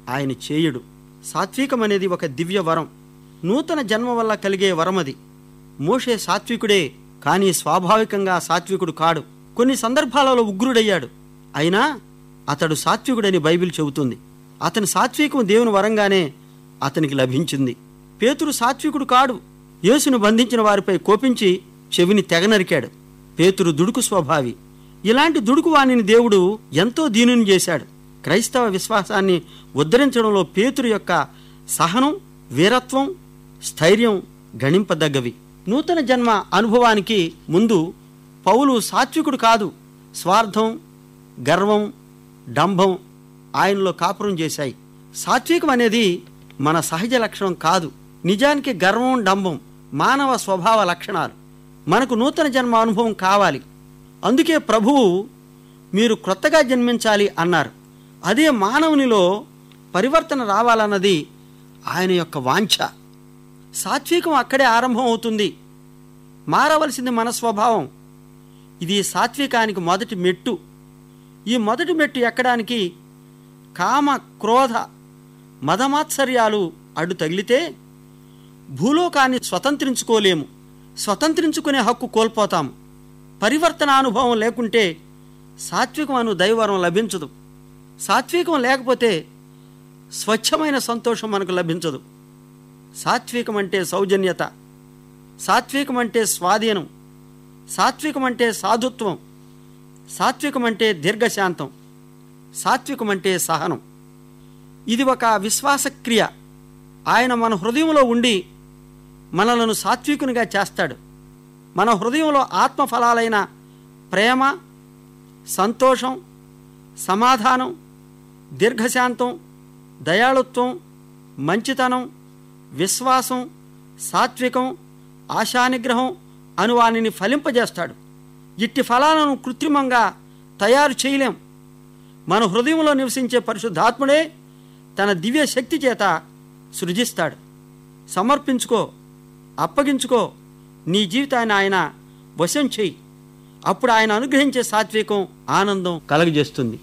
ఆయన చేయడు సాత్వికం అనేది ఒక దివ్య వరం నూతన జన్మ వల్ల కలిగే వరం అది మోషే సాత్వికుడే కానీ స్వాభావికంగా సాత్వికుడు కాడు కొన్ని సందర్భాలలో ఉగ్రుడయ్యాడు అయినా అతడు సాత్వికుడని బైబిల్ చెబుతుంది అతని సాత్వికం దేవుని వరంగానే అతనికి లభించింది పేతురు సాత్వికుడు కాడు యేసును బంధించిన వారిపై కోపించి చెవిని తెగనరికాడు పేతురు దుడుకు స్వభావి ఇలాంటి దుడుకు వాణిని దేవుడు ఎంతో దీనుని చేశాడు క్రైస్తవ విశ్వాసాన్ని ఉద్ధరించడంలో పేతురు యొక్క సహనం వీరత్వం స్థైర్యం గణింపదగ్గవి నూతన జన్మ అనుభవానికి ముందు పౌలు సాత్వికుడు కాదు స్వార్థం గర్వం డంభం ఆయనలో కాపురం చేశాయి సాత్వికం అనేది మన సహజ లక్షణం కాదు నిజానికి గర్వం డంభం మానవ స్వభావ లక్షణాలు మనకు నూతన జన్మ అనుభవం కావాలి అందుకే ప్రభువు మీరు క్రొత్తగా జన్మించాలి అన్నారు అదే మానవునిలో పరివర్తన రావాలన్నది ఆయన యొక్క వాంఛ సాత్వికం అక్కడే ఆరంభం అవుతుంది మారవలసింది మన స్వభావం ఇది సాత్వికానికి మొదటి మెట్టు ఈ మొదటి మెట్టు ఎక్కడానికి కామ క్రోధ మదమాత్సర్యాలు అడ్డు తగిలితే భూలోకాన్ని స్వతంత్రించుకోలేము స్వతంత్రించుకునే హక్కు కోల్పోతాము పరివర్తన అనుభవం లేకుంటే సాత్వికం అను దైవరం లభించదు సాత్వికం లేకపోతే స్వచ్ఛమైన సంతోషం మనకు లభించదు సాత్వికం అంటే సౌజన్యత సాత్వికం అంటే స్వాధీనం సాత్వికం అంటే సాధుత్వం సాత్వికం అంటే దీర్ఘశాంతం సాత్వికం అంటే సహనం ఇది ఒక విశ్వాసక్రియ ఆయన మన హృదయంలో ఉండి మనలను సాత్వికునిగా చేస్తాడు మన హృదయంలో ఆత్మఫలాలైన ప్రేమ సంతోషం సమాధానం దీర్ఘశాంతం దయాళుత్వం మంచితనం విశ్వాసం సాత్వికం ఆశానిగ్రహం అను వానిని ఫలింపజేస్తాడు ఇట్టి ఫలాలను కృత్రిమంగా తయారు చేయలేం మన హృదయంలో నివసించే పరిశుద్ధాత్ముడే తన దివ్య శక్తి చేత సృజిస్తాడు సమర్పించుకో అప్పగించుకో నీ జీవితాన్ని ఆయన వశం చెయ్యి అప్పుడు ఆయన అనుగ్రహించే సాత్వికం ఆనందం కలగజేస్తుంది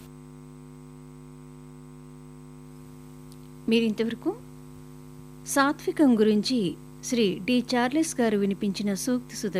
మీరింతవరకు సాత్వికం గురించి శ్రీ డి చార్లెస్ గారు వినిపించిన సూక్తి సుధ